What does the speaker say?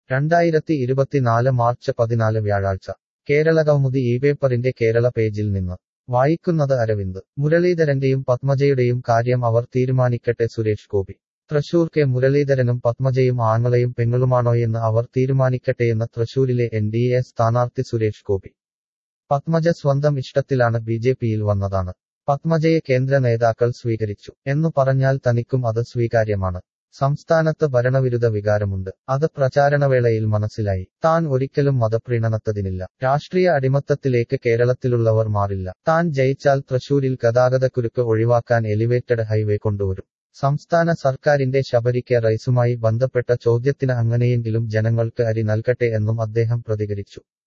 രണ്ടായിരത്തി ഇരുപത്തിനാല് മാർച്ച് പതിനാല് വ്യാഴാഴ്ച കേരളകൗമുദി ഈ പേപ്പറിന്റെ കേരള പേജിൽ നിന്ന് വായിക്കുന്നത് അരവിന്ദ് മുരളീധരന്റെയും പത്മജയുടെയും കാര്യം അവർ തീരുമാനിക്കട്ടെ സുരേഷ് ഗോപി തൃശൂർ കെ മുരളീധരനും പത്മജയും ആങ്ങളെയും പെങ്ങളുമാണോയെന്ന് അവർ തീരുമാനിക്കട്ടെയെന്ന് തൃശൂരിലെ എൻ ഡി എ സ്ഥാനാർത്ഥി സുരേഷ് ഗോപി പത്മജ സ്വന്തം ഇഷ്ടത്തിലാണ് ബി ജെ പിയിൽ വന്നതാണ് പത്മജയെ കേന്ദ്ര നേതാക്കൾ സ്വീകരിച്ചു എന്നു പറഞ്ഞാൽ തനിക്കും അത് സ്വീകാര്യമാണ് സംസ്ഥാനത്ത് ഭരണവിരുദ്ധ വികാരമുണ്ട് അത് പ്രചാരണവേളയിൽ മനസ്സിലായി താൻ ഒരിക്കലും മതപ്രീണനത്തതിനില്ല രാഷ്ട്രീയ അടിമത്തത്തിലേക്ക് കേരളത്തിലുള്ളവർ മാറില്ല താൻ ജയിച്ചാൽ തൃശൂരിൽ ഗതാഗതക്കുരുക്ക് ഒഴിവാക്കാൻ എലിവേറ്റഡ് ഹൈവേ കൊണ്ടുവരും സംസ്ഥാന സർക്കാരിന്റെ ശബരിക്ക റൈസുമായി ബന്ധപ്പെട്ട ചോദ്യത്തിന് അങ്ങനെയെങ്കിലും ജനങ്ങൾക്ക് അരി നൽകട്ടെ എന്നും അദ്ദേഹം പ്രതികരിച്ചു